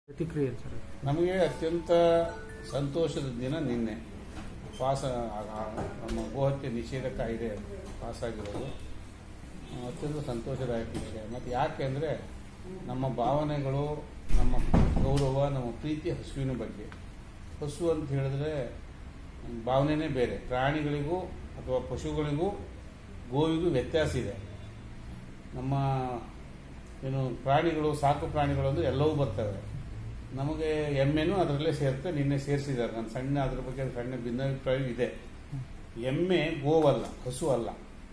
ಪ್ರತಿಕ್ರಿಯೆ ಸರ್ ನಮಗೆ ಅತ್ಯಂತ ಸಂತೋಷದ ದಿನ ನಿನ್ನೆ ಪಾಸ ಆ- ಆ- ನಮ್ಮ ಗೋಹತ್ಯೆ ನಿಷೇಧ ಕಾಯ್ದೆ ಪಾಸಾಗಿರೋದು ಆ, ಅತ್ಯಂತ ಸಂತೋಷದಾಯಕ ವಿಷಯ ಮತ್ತು ಯಾಕೆ ಅಂದರೆ ನಮ್ಮ ಭಾವನೆಗಳು ನಮ್ಮ ಗೌರವ ನಮ್ಮ ಪ್ರೀತಿ ಹಸುವಿನ ಬಗ್ಗೆ ಹಸು ಅಂತ ಹೇಳಿದ್ರೆ ಭಾವನೆನೇ ಬೇರೆ ಪ್ರಾಣಿಗಳಿಗೂ ಅಥವಾ ಪಶುಗಳಿಗೂ ಗೋವಿಗೂ ವ್ಯತ್ಯಾಸ ಇದೆ ನಮ್ಮ ಏನು ಪ್ರಾಣಿಗಳು ಸಾಕು ಪ್ರಾಣಿಗಳು ಅಂದ್ರೆ ಎಲ್ಲವೂ ಬರ್ತವೆ ನಮಗೆ ಎಮ್ಮೆನೂ ಅದರಲ್ಲೇ ಸೇರುತ್ತೆ ನಿನ್ನೆ ಸೇರಿಸಿದ್ದಾರೆ ನಾನು ಸಣ್ಣ ಅದ್ರ ಬಗ್ಗೆ ಸಣ್ಣ ಭಿನ್ನಾಭಿಪ್ರಾಯ ಇದೆ ಎಮ್ಮೆ ಗೋವಲ್ಲ ಹಸು ಅಲ್ಲ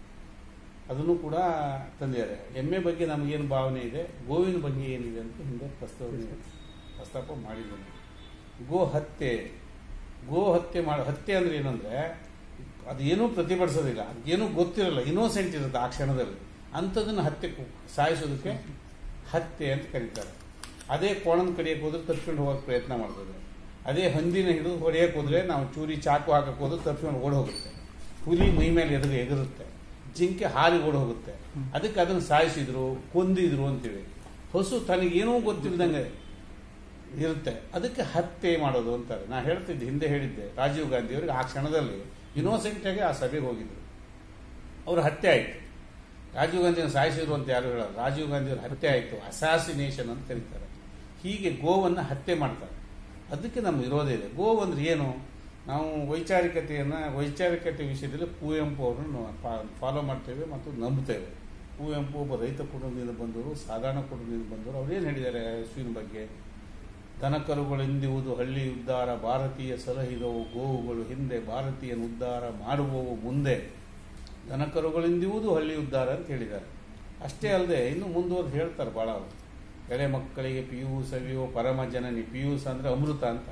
ಅದನ್ನು ಕೂಡ ತಂದಿದ್ದಾರೆ ಎಮ್ಮೆ ಬಗ್ಗೆ ನಮಗೇನು ಭಾವನೆ ಇದೆ ಗೋವಿನ ಬಗ್ಗೆ ಏನಿದೆ ಅಂತ ಹಿಂದೆ ಪ್ರಸ್ತಾವನೆ ಪ್ರಸ್ತಾಪ ಮಾಡಿದ್ದೀನಿ ಗೋ ಹತ್ಯೆ ಗೋ ಹತ್ಯೆ ಮಾಡೋ ಹತ್ಯೆ ಅಂದ್ರೆ ಏನಂದ್ರೆ ಅದೇನೂ ಪ್ರತಿಭಟಿಸೋದಿಲ್ಲ ಅದೇನೂ ಗೊತ್ತಿರಲ್ಲ ಇನ್ನೋಸೆಂಟ್ ಇರುತ್ತೆ ಆ ಕ್ಷಣದಲ್ಲಿ ಅಂಥದನ್ನ ಹತ್ಯೆ ಕು- ಸಾಯಿಸೋದಕ್ಕೆ ಹತ್ಯೆ ಅಂತ ಕರೀತಾರೆ ಅದೇ ಕೋಣನ ಕಡಿಯಕ್ಕೆ ಹೋದ್ರೆ ತಪ್ಪಿಕೊಂಡು ಹೋಗೋಕೆ ಪ್ರಯತ್ನ ಮಾಡ್ತದೆ ಅದೇ ಹಂದಿನ ಹಿಡಿದು ಹೊಡೆಯಕ್ಕೆ ಹೋದ್ರೆ ನಾವು ಚೂರಿ ಚಾಕು ಹಾಕಕ್ಕೆ ಹೋದ್ರೆ ತಪ್ಪಿಕೊಂಡು ಓಡ್ ಹೋಗುತ್ತೆ ಹುಲಿ ಮೈ ಮೇಲೆ ಎದುರು ಎಗರುತ್ತೆ ಜಿಂಕೆ ಹಾರಿ ಓಡ್ ಹೋಗುತ್ತೆ ಅದಕ್ಕೆ ಅದನ್ನು ಸಾಯಿಸಿದ್ರು ಕೊಂದಿದ್ರು ಅಂತೀವಿ ಹಸು ತನಗೇನೂ ಗೊತ್ತಿಲ್ಲದಂಗೆ ಇರುತ್ತೆ ಅದಕ್ಕೆ ಹತ್ಯೆ ಮಾಡೋದು ಅಂತಾರೆ ನಾ ಹೇಳ್ತಿದ್ದೆ ಹಿಂದೆ ಹೇಳಿದ್ದೆ ರಾಜೀವ್ ಗಾಂಧಿ ಅವರಿಗೆ ಆ ಕ್ಷಣದಲ್ಲಿ ಇನ್ನೋಸೆಂಟ್ ಆಗಿ ಆ ಸಭೆಗೆ ಹೋಗಿದ್ರು ಅವ್ರ ಹತ್ಯೆ ಆಯಿತು ರಾಜೀವ್ ಗಾಂಧಿನ ಸಾಯಿಸಿದ್ರು ಅಂತ ಯಾರು ಹೇಳಲ್ಲ ರಾಜೀವ್ ಗಾಂಧಿ ಅವ್ರ ಹತ್ಯೆ ಆಯಿತು ಅಸಾಸಿನೇಷನ್ ಅಂತ ಕರೀತಾರೆ ಹೀಗೆ ಗೋವನ್ನು ಹತ್ಯೆ ಮಾಡ್ತಾರೆ ಅದಕ್ಕೆ ನಮ್ಮ ವಿರೋಧ ಇದೆ ಗೋವು ಅಂದ್ರೆ ಏನು ನಾವು ವೈಚಾರಿಕತೆಯನ್ನು ವೈಚಾರಿಕತೆ ವಿಷಯದಲ್ಲಿ ಕುವೆಂಪು ಅವರನ್ನು ಫಾಲೋ ಮಾಡ್ತೇವೆ ಮತ್ತು ನಂಬುತ್ತೇವೆ ಕುವೆಂಪು ಒಬ್ಬ ರೈತ ಕುಟುಂಬದಿಂದ ಬಂದವರು ಸಾಧಾರಣ ಕುಟುಂಬದಿಂದ ಬಂದವರು ಅವ್ರು ಏನು ಹೇಳಿದ್ದಾರೆ ಹಸುವಿನ ಬಗ್ಗೆ ದನಕರುಗಳಿಂದಿರುವುದು ಹಳ್ಳಿ ಉದ್ಧಾರ ಭಾರತೀಯ ಸಲಹಿದವು ಗೋವುಗಳು ಹಿಂದೆ ಭಾರತೀಯನ ಉದ್ಧಾರ ಮಾಡುವವು ಮುಂದೆ ದನಕರುಗಳಿಂದಿರುವುದು ಹಳ್ಳಿ ಉದ್ಧಾರ ಅಂತ ಹೇಳಿದ್ದಾರೆ ಅಷ್ಟೇ ಅಲ್ಲದೆ ಇನ್ನು ಮುಂದುವರೆದು ಹೇಳ್ತಾರೆ ಭಾಳ ಅವರು ಎಳೆ ಮಕ್ಕಳಿಗೆ ಪಿಯು ಸವಿಯೋ ಪರಮ ಜನನಿ ಪಿಯೂಸ್ ಅಂದ್ರೆ ಅಮೃತ ಅಂತ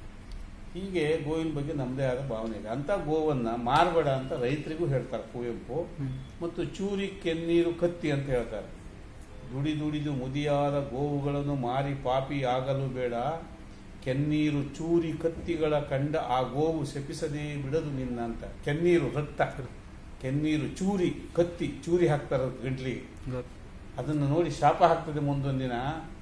ಹೀಗೆ ಗೋವಿನ ಬಗ್ಗೆ ನಮ್ಮದೇ ಆದ ಭಾವನೆ ಇದೆ ಅಂತ ಗೋವನ್ನ ಮಾರಬೇಡ ಅಂತ ರೈತರಿಗೂ ಹೇಳ್ತಾರೆ ಕುವೆಂಪು ಮತ್ತು ಚೂರಿ ಕೆನ್ನೀರು ಕತ್ತಿ ಅಂತ ಹೇಳ್ತಾರೆ ದುಡಿ ದುಡಿದು ಮುದಿಯಾದ ಗೋವುಗಳನ್ನು ಮಾರಿ ಪಾಪಿ ಆಗಲು ಬೇಡ ಕೆನ್ನೀರು ಚೂರಿ ಕತ್ತಿಗಳ ಕಂಡ ಆ ಗೋವು ಶಪಿಸದೇ ಬಿಡದು ನಿನ್ನ ಅಂತ ಕೆನ್ನೀರು ರಕ್ತ ಕೆನ್ನೀರು ಚೂರಿ ಕತ್ತಿ ಚೂರಿ ಹಾಕ್ತಾರೆ ಗಂಟ್ಲಿಗೆ ಅದನ್ನು ನೋಡಿ ಶಾಪ ಹಾಕ್ತದೆ ಮುಂದೊಂದಿನ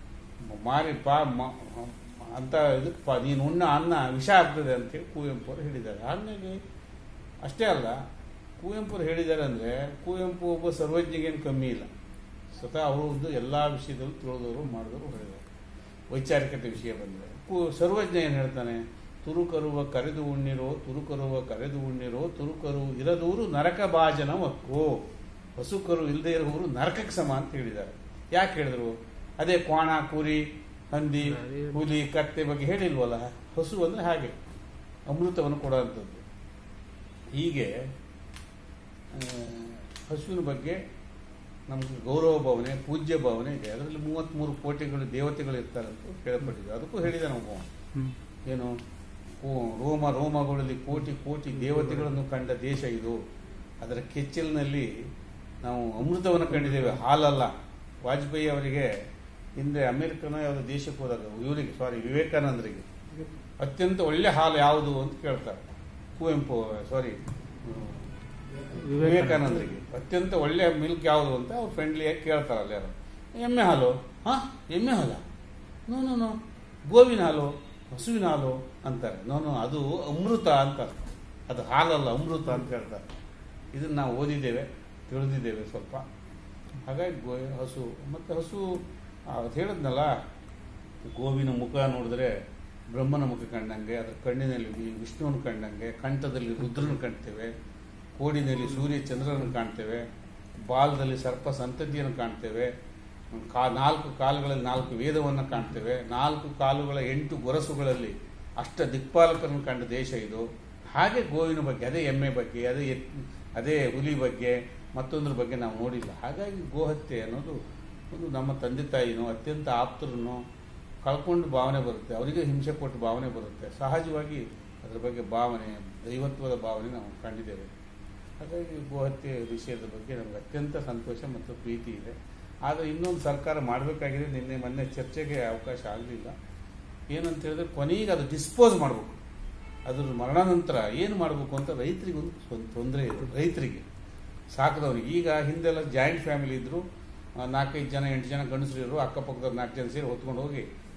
ಮಾರಿ ಪಾ ಮ- ಅಂತ ಇದಕ್ಕೆ ಪಾ ನೀನು ಉಣ್ಣ ಅನ್ನ ವಿಷ ಆಗ್ತದೆ ಅಂತೇಳಿ ಕುವೆಂಪು ಅವರು ಹೇಳಿದ್ದಾರೆ ಹಾಗಾಗಿ ಅಷ್ಟೇ ಅಲ್ಲ ಕುವೆಂಪು ಅವರು ಹೇಳಿದ್ದಾರೆ ಅಂದರೆ ಕುವೆಂಪು ಒಬ್ಬ ಸರ್ವಜ್ಞಗೇನು ಕಮ್ಮಿ ಇಲ್ಲ ಸ್ವತಃ ಅವರು ಒಂದು ಎಲ್ಲ ವಿಷಯದಲ್ಲೂ ತಿಳಿದವರು ಮಾಡಿದವರು ಹೇಳಿದ್ದಾರೆ ವೈಚಾರಿಕತೆ ವಿಷಯ ಬಂದರೆ ಕು ಸರ್ವಜ್ಞ ಏನು ಹೇಳ್ತಾನೆ ತುರುಕರುವ ಕರೆದು ಉಣ್ಣಿರೋ ತುರುಕರುವ ಕರೆದು ಉಣ್ಣಿರೋ ತುರುಕರು ಇರದೂರು ನರಕ ಭಾಜನ ಮಕ್ಕೋ ಹಸುಕರು ಇಲ್ಲದೆ ಇರುವವರು ನರಕಕ್ಕೆ ಸಮ ಅಂತ ಹೇಳಿದ್ದಾರೆ ಯಾಕೆ ಹೇಳಿದ್ರು ಅದೇ ಕ್ವಾಣ ಕುರಿ ಹಂದಿ ಹುಲಿ ಕತ್ತೆ ಬಗ್ಗೆ ಹೇಳಿಲ್ವಲ್ಲ ಹಸು ಅಂದ್ರೆ ಹಾಗೆ ಅಮೃತವನ್ನು ಕೊಡುವಂಥದ್ದು ಹೀಗೆ ಆ, ಹಸುವಿನ ಬಗ್ಗೆ ನಮ್ಗೆ ಗೌರವ ಭಾವನೆ ಪೂಜ್ಯ ಭಾವನೆ ಇದೆ ಅದರಲ್ಲಿ ಮೂವತ್ತ್ಮೂರು ಕೋಟಿಗಳು ದೇವತೆಗಳು ಇರ್ತಾರೆ ಅಂತ ಕೇಳಪಟ್ಟಿದೆ ಅದಕ್ಕೂ ಹೇಳಿದ ನಾವು ಏನು ಕೋ- ರೋಮ ರೋಮಗಳಲ್ಲಿ ಕೋಟಿ ಕೋಟಿ ದೇವತೆಗಳನ್ನು ಕಂಡ ದೇಶ ಇದು ಅದರ ಕೆಚ್ಚಲಿನಲ್ಲಿ ನಾವು ಅಮೃತವನ್ನು ಕಂಡಿದ್ದೇವೆ ಹಾಲಲ್ಲ ವಾಜಪೇಯಿ ಅವರಿಗೆ ಹಿಂದೆ ಅಮೆರಿಕನ ಯಾವುದೋ ದೇಶಕ್ಕೆ ಹೋದಾಗ ಇವರಿಗೆ ಸಾರಿ ವಿವೇಕಾನಂದರಿಗೆ ಅತ್ಯಂತ ಒಳ್ಳೆ ಹಾಲು ಯಾವುದು ಅಂತ ಕೇಳ್ತಾರೆ ಕುವೆಂಪು ಸಾರಿ ವಿವೇಕಾನಂದರಿಗೆ ಅತ್ಯಂತ ಒಳ್ಳೆಯ ಮಿಲ್ಕ್ ಯಾವುದು ಅಂತ ಅವ್ರು ಫ್ರೆಂಡ್ಲಿಯಾಗಿ ಕೇಳ್ತಾರಲ್ಲ ಯಾರು ಎಮ್ಮೆ ಹಾಲು ಹಾ ಎಮ್ಮೆ ಹಾಲ ನೋ ನೋ ನೋ ಗೋವಿನ ಹಾಲು ಹಸುವಿನ ಹಾಲು ಅಂತಾರೆ ನೋ ನೋ ಅದು ಅಮೃತ ಅಂತಾರೆ ಅದು ಹಾಲಲ್ಲ ಅಮೃತ ಅಂತ ಹೇಳ್ತಾರೆ ಇದನ್ನು ನಾವು ಓದಿದ್ದೇವೆ ತಿಳಿದಿದ್ದೇವೆ ಸ್ವಲ್ಪ ಹಾಗಾಗಿ ಗೋ ಹಸು ಮತ್ತು ಹಸು ಅದು ಹೇಳಿದ್ನಲ್ಲ ಗೋವಿನ ಮುಖ ನೋಡಿದ್ರೆ ಬ್ರಹ್ಮನ ಮುಖ ಕಂಡಂಗೆ ಅದರ ಕಣ್ಣಿನಲ್ಲಿ ವಿ- ವಿಷ್ಣುವನ್ನು ಕಂಡಂಗೆ ಕಂಠದಲ್ಲಿ ರುದ್ರನ ಕಾಣ್ತೇವೆ ಕೋಡಿನಲ್ಲಿ ಸೂರ್ಯ ಚಂದ್ರನ ಕಾಣ್ತೇವೆ ಬಾಲದಲ್ಲಿ ಸರ್ಪ ಸಂತತಿಯನ್ನು ಕಾಣ್ತೇವೆ ಕಾ ನಾಲ್ಕು ಕಾಲುಗಳಲ್ಲಿ ನಾಲ್ಕು ವೇದವನ್ನು ಕಾಣ್ತೇವೆ ನಾಲ್ಕು ಕಾಲುಗಳ ಎಂಟು ಗೊರಸುಗಳಲ್ಲಿ ಅಷ್ಟ ದಿಕ್ಪಾಲಕರನ್ನು ಕಂಡ ದೇಶ ಇದು ಹಾಗೆ ಗೋವಿನ ಬಗ್ಗೆ ಅದೇ ಎಮ್ಮೆ ಬಗ್ಗೆ ಅದೇ ಎತ್ ಅದೇ ಹುಲಿ ಬಗ್ಗೆ ಮತ್ತೊಂದ್ರ ಬಗ್ಗೆ ನಾವು ನೋಡಿಲ್ಲ ಹಾಗಾಗಿ ಗೋಹತ್ಯೆ ಅನ್ನೋದು ಒಂದು ನಮ್ಮ ತಂದೆ ತಾಯಿನೋ ಅತ್ಯಂತ ಆಪ್ತರನ್ನು ಕಳ್ಕೊಂಡು ಭಾವನೆ ಬರುತ್ತೆ ಅವರಿಗೆ ಹಿಂಸೆ ಕೊಟ್ಟು ಭಾವನೆ ಬರುತ್ತೆ ಸಹಜವಾಗಿ ಅದರ ಬಗ್ಗೆ ಭಾವನೆ ದೈವತ್ವದ ಭಾವನೆ ನಾವು ಕಂಡಿದ್ದೇವೆ ಹಾಗಾಗಿ ಗೋಹತ್ಯೆ ವಿಷಯದ ಬಗ್ಗೆ ನಮಗೆ ಅತ್ಯಂತ ಸಂತೋಷ ಮತ್ತು ಪ್ರೀತಿ ಇದೆ ಆದರೆ ಇನ್ನೊಂದು ಸರ್ಕಾರ ಮಾಡಬೇಕಾಗಿದೆ ನಿನ್ನೆ ಮೊನ್ನೆ ಚರ್ಚೆಗೆ ಅವಕಾಶ ಆಗಲಿಲ್ಲ ಏನಂತ ಹೇಳಿದ್ರೆ ಕೊನೆಗೆ ಅದು ಡಿಸ್ಪೋಸ್ ಮಾಡಬೇಕು ಅದ್ರ ಮರಣಾನಂತರ ಏನು ಮಾಡಬೇಕು ಅಂತ ರೈತರಿಗೊಂದು ತೊಂದರೆ ಇದೆ ರೈತರಿಗೆ ಸಾಕದವ್ರಿಗೆ ಈಗ ಹಿಂದೆಲ್ಲ ಜಾಯಿಂಟ್ ಫ್ಯಾಮಿಲಿ ಇದ್ರು ಆ, ನಾಲ್ಕೈದು ಜನ ಎಂಟು ಜನ ಗಂಡಸರು ಅಕ್ಕಪಕ್ಕದ ನಾಲ್ಕು ಜನ ಸೇರಿ ಹೊತ್ಕೊಂಡು ಹೋಗಿ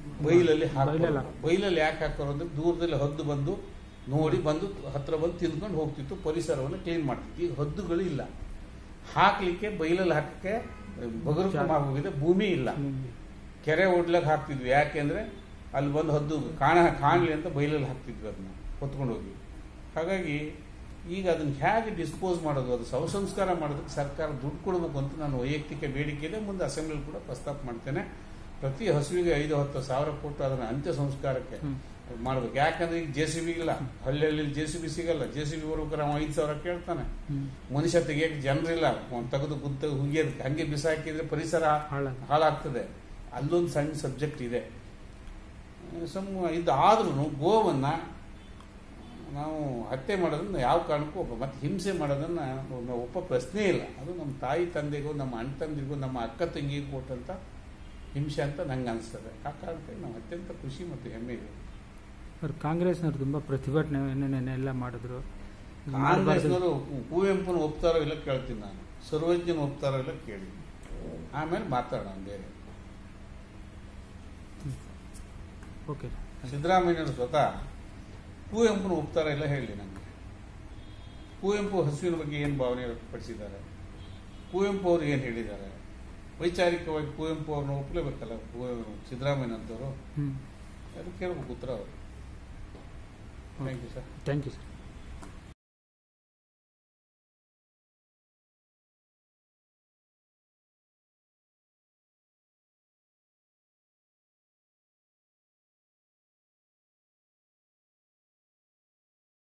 ಬೈಲಲ್ಲಿ ಹಾಕೋರು ಬೈಲಲ್ಲಿ ಹಾಕೋರು. ಬೈಲಲ್ಲಿ ಯಾಕೆ ಹಾಕೋರು ಅಂದ್ರೆ ದೂರದಲ್ಲಿ ಹದ್ದು ಬಂದು ನೋಡಿ ಬಂದು ಹತ್ರ ಬಂದು ತಿಂದ್ಕೊಂಡು ಹೋಗ್ತಿತ್ತು ಪರಿಸರವನ್ನು ಕ್ಲೀನ್ ಮಾಡ್ತಿತ್ತು ಈಗ ಹದ್ದುಗಳು ಇಲ್ಲ ಹಾಕ್ಲಿಕ್ಕೆ ಬೈಲಲ್ಲಿ ಹಾಕಕ್ಕೆ ಬಗರು ಹೋಗಿದೆ ಭೂಮಿ ಇಲ್ಲ ಕೆರೆ ಒಡ್ಲಕ್ಕೆ ಹಾಕ್ತಿದ್ವಿ ಯಾಕೆಂದ್ರೆ ಅಲ್ಲಿ ಬಂದು ಹದ್ದು ಕಾಣ ಕಾಣಲಿ ಅಂತ ಬೈಲಲ್ಲಿ ಹಾಕ್ತಿದ್ವಿ ಅದನ್ನ ಹೊತ್ಕೊಂಡು ಹೋಗಿ ಹಾಗಾಗಿ ಈಗ ಅದನ್ನ ಹೇಗೆ ಡಿಸ್ಪೋಸ್ ಮಾಡೋದು ಅದು ಶವ ಸಂಸ್ಕಾರ ಮಾಡೋದಕ್ಕೆ ಸರ್ಕಾರ ದುಡ್ಡು ಕೊಡಬೇಕು ಅಂತ ನಾನು ವೈಯಕ್ತಿಕ ಬೇಡಿಕೆ ಇದೆ ಮುಂದೆ ಅಸೆಂಬ್ಲಿ ಕೂಡ ಪ್ರಸ್ತಾಪ ಮಾಡ್ತೇನೆ ಪ್ರತಿ ಹಸುವಿಗೆ ಐದು ಹತ್ತು ಸಾವಿರ ಕೊಟ್ಟು ಅದನ್ನ ಅಂತ್ಯ ಸಂಸ್ಕಾರಕ್ಕೆ ಹ್ಮ್. ಮಾಡ್ಬೇಕು ಯಾಕಂದ್ರೆ ಈಗ ಜೆ ಸಿ ಬಿ ಇಲ್ಲ ಹಳ್ಳಿ ಹಳ್ಳಿ ಜೆ ಸಿ ಬಿ ಸಿಗಲ್ಲ ಜೆ ಸಿ ಬಿ ಬರ್ಬೇಕಾದ್ರೆ ಅವ ಐದು ಸಾವಿರ ಕೇಳ್ತಾನೆ ಹ್ಮ್. ಮನುಷ್ಯ ತೆಗಿಯಕ್ಕೆ ಜನರಿಲ್ಲ ಅವ್ನು ತೆಗೆದು ಗುಂತ ಹುಗಿಯೋದಕ್ಕೆ ಹಂಗೆ ಬಿಸಾಕಿದ್ರೆ ಪರಿಸರ ಹಾಳಾಗ ಹಾಳಾಗ್ತದೆ ಅಲ್ಲೊಂದು ಸಣ್ಣ ಸಬ್ಜೆಕ್ಟ್ ಇದೆ ಸಮ್ ಇದಾದ್ರೂ ಗೋವನ್ನ ನಾವು ಹತ್ಯೆ ಮಾಡೋದನ್ನ ಯಾವ ಕಾರಣಕ್ಕೂ ಒಬ್ಬ ಮತ್ತೆ ಹಿಂಸೆ ಮಾಡೋದನ್ನ ನಾವು ಒಬ್ಬ ಪ್ರಶ್ನೆ ಇಲ್ಲ ಅದು ನಮ್ಮ ತಾಯಿ ತಂದೆಗೂ ನಮ್ಮ ಅಣ್ಣ ತಂದಿಗೂ ನಮ್ಮ ಅಕ್ಕ ತಂಗಿಗೂ ಕೊಟ್ಟಂತ ಹಿಂಸೆ ಅಂತ ನಂಗೆ ಅನಿಸ್ತದೆ ಆ ಕಾರಣಕ್ಕೆ ನಾವು ಅತ್ಯಂತ ಖುಷಿ ಮತ್ತು ಹೆಮ್ಮೆ ಇದೆ ಅವ್ರು ಕಾಂಗ್ರೆಸ್ನವ್ರು ತುಂಬಾ ಪ್ರತಿಭಟನೆ ಏನೇನೇನೆ ಎಲ್ಲ ಮಾಡಿದ್ರು ಕಾಂಗ್ರೆಸ್ನವರು ಕುವೆಂಪುನ ಒಪ್ತಾರೋ ಇಲ್ಲ ಕೇಳ್ತೀನಿ ನಾನು ಸರ್ವಜ್ಞನ ಒಪ್ತಾರೋ ಇಲ್ಲ ಕೇಳಿ ಆಮೇಲೆ ಮಾತಾಡೋಣ ಬೇರೆ ಓಕೆ ಸಿದ್ದರಾಮಯ್ಯನವರು ಸ್ವತಃ ಕುವೆಂಪುನ ಒಪ್ತಾರ ಇಲ್ಲ ಹೇಳಿ ನನಗೆ ಕುವೆಂಪು ಹಸುವಿನ ಬಗ್ಗೆ ಏನು ಭಾವನೆ ವ್ಯಕ್ತಪಡಿಸಿದ್ದಾರೆ ಕುವೆಂಪು ಅವರು ಏನು ಹೇಳಿದ್ದಾರೆ ವೈಚಾರಿಕವಾಗಿ ಕುವೆಂಪು ಅವ್ರನ್ನ ಒಪ್ಪಲೇಬೇಕಲ್ಲ ಕುವೆ- ಸಿದ್ದರಾಮಯ್ಯನಂತವರು ಹ್ಮ್ ಅದಕ್ಕೆ ಕೇಳಬೇಕು ಉತ್ತರ ಅವರು thank you sir thank you sir